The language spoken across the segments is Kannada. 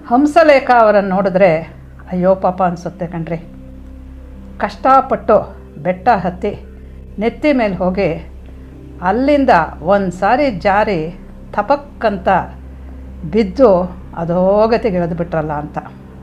ಹಂಸಲೇಖ ಅವರನ್ನು ನೋಡಿದ್ರೆ ಅಯ್ಯೋ ಪಾಪ ಅನಿಸುತ್ತೆ ಕಣ್ರಿ ಕಷ್ಟಪಟ್ಟು ಬೆಟ್ಟ ಹತ್ತಿ ನೆತ್ತಿ ಮೇಲೆ ಹೋಗಿ ಅಲ್ಲಿಂದ ಒಂದು ಸಾರಿ ಜಾರಿ ತಪಕ್ಕಂತ ಬಿದ್ದು ಅಧೋಗತಿಗೆ ಇಳಿದು ಬಿಟ್ರಲ್ಲ ಅಂತ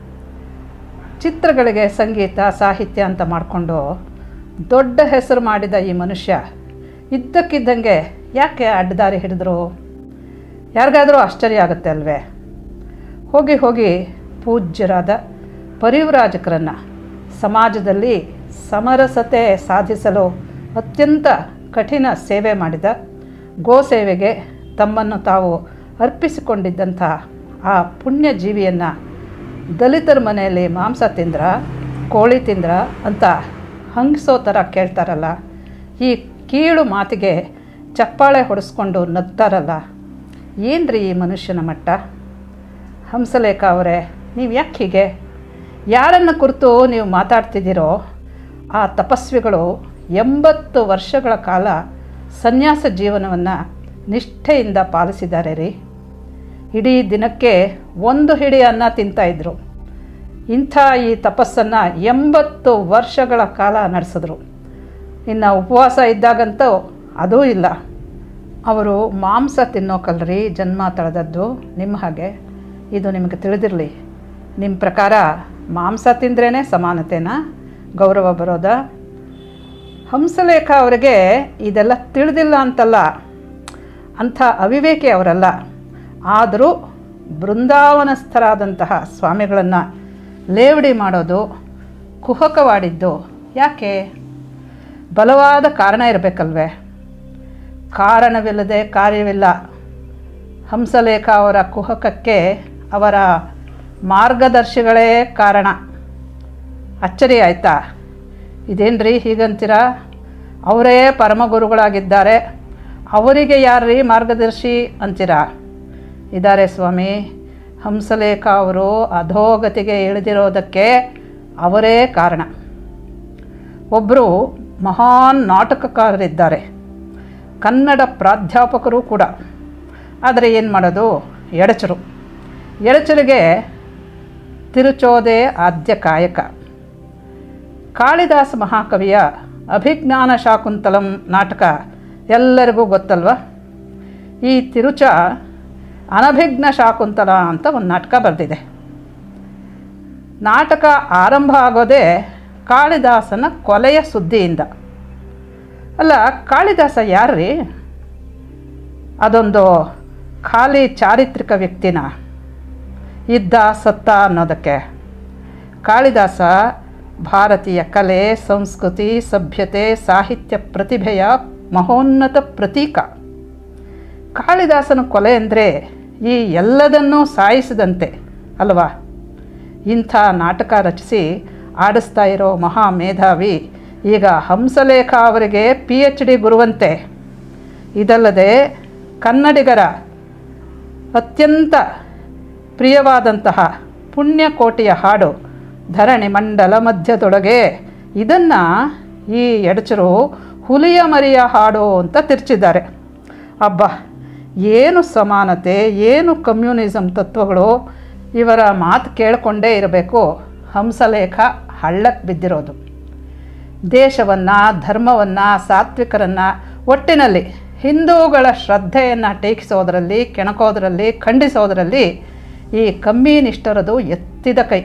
ಚಿತ್ರಗಳಿಗೆ ಸಂಗೀತ ಸಾಹಿತ್ಯ ಅಂತ ಮಾಡಿಕೊಂಡು ದೊಡ್ಡ ಹೆಸರು ಮಾಡಿದ ಈ ಮನುಷ್ಯ ಇದ್ದಕ್ಕಿದ್ದಂಗೆ ಯಾಕೆ ಅಡ್ಡದಾರಿ ಹಿಡಿದ್ರು ಯಾರಿಗಾದರೂ ಆಶ್ಚರ್ಯ ಆಗುತ್ತೆ ಅಲ್ವೇ ಹೋಗಿ ಹೋಗಿ ಪೂಜ್ಯರಾದ ಪರಿವ್ರಾಜಕರನ್ನು ಸಮಾಜದಲ್ಲಿ ಸಮರಸತೆ ಸಾಧಿಸಲು ಅತ್ಯಂತ ಕಠಿಣ ಸೇವೆ ಮಾಡಿದ ಗೋಸೇವೆಗೆ ತಮ್ಮನ್ನು ತಾವು ಅರ್ಪಿಸಿಕೊಂಡಿದ್ದಂಥ ಆ ಪುಣ್ಯ ಜೀವಿಯನ್ನು ದಲಿತರ ಮನೆಯಲ್ಲಿ ಮಾಂಸ ತಿಂದ್ರ ಕೋಳಿ ತಿಂದ್ರ ಅಂತ ಹಂಗಿಸೋ ಥರ ಕೇಳ್ತಾರಲ್ಲ ಈ ಕೀಳು ಮಾತಿಗೆ ಚಪ್ಪಾಳೆ ಹೊಡೆಸ್ಕೊಂಡು ನಗ್ತಾರಲ್ಲ ಏನ್ರಿ ಈ ಮನುಷ್ಯನ ಮಟ್ಟ ಹಂಸಲೇಖ ಅವರೇ ನೀವು ಯಾಕೆ ಹೀಗೆ ಯಾರನ್ನು ಕುರಿತು ನೀವು ಮಾತಾಡ್ತಿದ್ದೀರೋ ಆ ತಪಸ್ವಿಗಳು ಎಂಬತ್ತು ವರ್ಷಗಳ ಕಾಲ ಸನ್ಯಾಸ ಜೀವನವನ್ನು ನಿಷ್ಠೆಯಿಂದ ಪಾಲಿಸಿದ್ದಾರೆ ರೀ ಇಡೀ ದಿನಕ್ಕೆ ಒಂದು ಹಿಡಿ ಅನ್ನ ತಿಂತಾಯಿದ್ರು ಇಂಥ ಈ ತಪಸ್ಸನ್ನು ಎಂಬತ್ತು ವರ್ಷಗಳ ಕಾಲ ನಡೆಸಿದ್ರು ಇನ್ನು ಉಪವಾಸ ಇದ್ದಾಗಂತೂ ಅದೂ ಇಲ್ಲ ಅವರು ಮಾಂಸ ತಿನ್ನೋಕಲ್ರಿ ಜನ್ಮ ತಳೆದದ್ದು ನಿಮ್ಮ ಹಾಗೆ ಇದು ನಿಮಗೆ ತಿಳಿದಿರಲಿ ನಿಮ್ಮ ಪ್ರಕಾರ ಮಾಂಸ ತಿಂದ್ರೇ ಸಮಾನತೆನಾ ಗೌರವ ಬರೋದ ಹಂಸಲೇಖ ಅವರಿಗೆ ಇದೆಲ್ಲ ತಿಳಿದಿಲ್ಲ ಅಂತಲ್ಲ ಅಂಥ ಅವಿವೇಕಿ ಅವರಲ್ಲ ಆದರೂ ಬೃಂದಾವನಸ್ಥರಾದಂತಹ ಸ್ವಾಮಿಗಳನ್ನು ಲೇವಡಿ ಮಾಡೋದು ಕುಹಕವಾಡಿದ್ದು ಯಾಕೆ ಬಲವಾದ ಕಾರಣ ಇರಬೇಕಲ್ವೇ ಕಾರಣವಿಲ್ಲದೆ ಕಾರ್ಯವಿಲ್ಲ ಹಂಸಲೇಖ ಅವರ ಕುಹಕಕ್ಕೆ ಅವರ ಮಾರ್ಗದರ್ಶಿಗಳೇ ಕಾರಣ ಅಚ್ಚರಿ ಆಯಿತಾ ಇದೇನ್ರಿ ಹೀಗಂತೀರ ಅವರೇ ಪರಮಗುರುಗಳಾಗಿದ್ದಾರೆ ಅವರಿಗೆ ಯಾರ್ರೀ ಮಾರ್ಗದರ್ಶಿ ಅಂತೀರಾ ಇದ್ದಾರೆ ಸ್ವಾಮಿ ಹಂಸಲೇಖ ಅವರು ಅಧೋಗತಿಗೆ ಇಳಿದಿರೋದಕ್ಕೆ ಅವರೇ ಕಾರಣ ಒಬ್ಬರು ಮಹಾನ್ ನಾಟಕಕಾರರಿದ್ದಾರೆ ಕನ್ನಡ ಪ್ರಾಧ್ಯಾಪಕರು ಕೂಡ ಆದರೆ ಏನು ಮಾಡೋದು ಎಡಚರು ಎಡಚರಿಗೆ ತಿರುಚೋದೆ ಆದ್ಯ ಕಾಯಕ ಕಾಳಿದಾಸ ಮಹಾಕವಿಯ ಅಭಿಜ್ಞಾನ ಶಾಕುಂತಲಂ ನಾಟಕ ಎಲ್ಲರಿಗೂ ಗೊತ್ತಲ್ವ ಈ ತಿರುಚ ಅನಭಿಜ್ಞ ಶಾಕುಂತಲ ಅಂತ ಒಂದು ನಾಟಕ ಬರೆದಿದೆ ನಾಟಕ ಆರಂಭ ಆಗೋದೇ ಕಾಳಿದಾಸನ ಕೊಲೆಯ ಸುದ್ದಿಯಿಂದ ಅಲ್ಲ ಕಾಳಿದಾಸ ಯಾರ್ರೀ ಅದೊಂದು ಖಾಲಿ ಚಾರಿತ್ರಿಕ ವ್ಯಕ್ತಿನ ಇದ್ದ ಸತ್ತ ಅನ್ನೋದಕ್ಕೆ ಕಾಳಿದಾಸ ಭಾರತೀಯ ಕಲೆ ಸಂಸ್ಕೃತಿ ಸಭ್ಯತೆ ಸಾಹಿತ್ಯ ಪ್ರತಿಭೆಯ ಮಹೋನ್ನತ ಪ್ರತೀಕ ಕಾಳಿದಾಸನ ಕೊಲೆ ಅಂದರೆ ಈ ಎಲ್ಲದನ್ನೂ ಸಾಯಿಸಿದಂತೆ ಅಲ್ವಾ ಇಂಥ ನಾಟಕ ರಚಿಸಿ ಆಡಿಸ್ತಾ ಇರೋ ಮಹಾ ಮೇಧಾವಿ ಈಗ ಹಂಸಲೇಖ ಅವರಿಗೆ ಪಿ ಎಚ್ ಡಿ ಗುರುವಂತೆ ಇದಲ್ಲದೆ ಕನ್ನಡಿಗರ ಅತ್ಯಂತ ಪ್ರಿಯವಾದಂತಹ ಪುಣ್ಯಕೋಟಿಯ ಹಾಡು ಧರಣಿ ಮಂಡಲ ಮಧ್ಯದೊಳಗೆ ಇದನ್ನು ಈ ಎಡಚರು ಹುಲಿಯ ಮರಿಯ ಹಾಡು ಅಂತ ತಿರ್ಚಿದ್ದಾರೆ ಅಬ್ಬ ಏನು ಸಮಾನತೆ ಏನು ಕಮ್ಯುನಿಸಮ್ ತತ್ವಗಳು ಇವರ ಮಾತು ಕೇಳಿಕೊಂಡೇ ಇರಬೇಕು ಹಂಸಲೇಖ ಹಳ್ಳಕ್ಕೆ ಬಿದ್ದಿರೋದು ದೇಶವನ್ನು ಧರ್ಮವನ್ನು ಸಾತ್ವಿಕರನ್ನು ಒಟ್ಟಿನಲ್ಲಿ ಹಿಂದೂಗಳ ಶ್ರದ್ಧೆಯನ್ನು ಟೀಕಿಸೋದರಲ್ಲಿ ಕೆಣಕೋದರಲ್ಲಿ ಖಂಡಿಸೋದರಲ್ಲಿ ಈ ಕಮ್ಯುನಿಸ್ಟರದು ಎತ್ತಿದ ಕೈ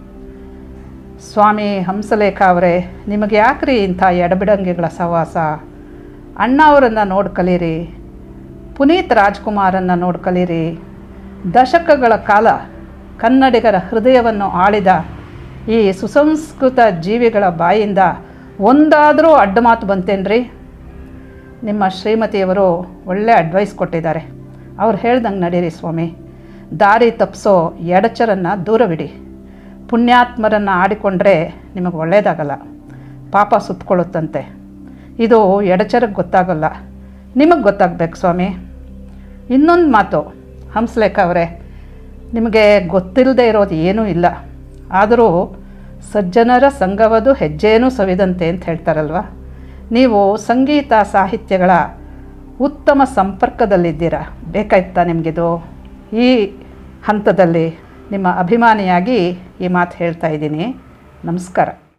ಸ್ವಾಮಿ ಹಂಸಲೇಖ ಅವರೇ ನಿಮಗೆ ಯಾಕ್ರಿ ಇಂಥ ಎಡಬಿಡಂಗಿಗಳ ಸಹವಾಸ ಅಣ್ಣ ಅವರನ್ನು ನೋಡಿ ಕಲೀರಿ ಪುನೀತ್ ರಾಜ್ಕುಮಾರನ್ನು ನೋಡಿ ಕಲೀರಿ ದಶಕಗಳ ಕಾಲ ಕನ್ನಡಿಗರ ಹೃದಯವನ್ನು ಆಳಿದ ಈ ಸುಸಂಸ್ಕೃತ ಜೀವಿಗಳ ಬಾಯಿಂದ ಒಂದಾದರೂ ಅಡ್ಡ ಮಾತು ಬಂತೇನ್ರಿ ನಿಮ್ಮ ಶ್ರೀಮತಿಯವರು ಒಳ್ಳೆ ಅಡ್ವೈಸ್ ಕೊಟ್ಟಿದ್ದಾರೆ ಅವ್ರು ಹೇಳ್ದಂಗೆ ನಡೀರಿ ಸ್ವಾಮಿ ದಾರಿ ತಪ್ಪಿಸೋ ಎಡಚರನ್ನು ದೂರವಿಡಿ ಪುಣ್ಯಾತ್ಮರನ್ನು ಆಡಿಕೊಂಡ್ರೆ ನಿಮಗೆ ಒಳ್ಳೆಯದಾಗಲ್ಲ ಪಾಪ ಸುತ್ತಕೊಳ್ಳುತ್ತಂತೆ ಇದು ಎಡಚರಿಗೆ ಗೊತ್ತಾಗಲ್ಲ ನಿಮಗೆ ಗೊತ್ತಾಗಬೇಕು ಸ್ವಾಮಿ ಇನ್ನೊಂದು ಮಾತು ಹಂಸಲೇಖ ಅವರೇ ನಿಮಗೆ ಗೊತ್ತಿಲ್ಲದೆ ಇರೋದು ಏನೂ ಇಲ್ಲ ಆದರೂ ಸಜ್ಜನರ ಸಂಗವದು ಹೆಜ್ಜೇನೂ ಸವಿದಂತೆ ಅಂತ ಹೇಳ್ತಾರಲ್ವ ನೀವು ಸಂಗೀತ ಸಾಹಿತ್ಯಗಳ ಉತ್ತಮ ಸಂಪರ್ಕದಲ್ಲಿದ್ದೀರಾ ಬೇಕಾಯ್ತಾ ನಿಮಗಿದು ಈ ಹಂತದಲ್ಲಿ ನಿಮ್ಮ ಅಭಿಮಾನಿಯಾಗಿ ಈ ಮಾತು ಹೇಳ್ತಾ ಇದ್ದೀನಿ ನಮಸ್ಕಾರ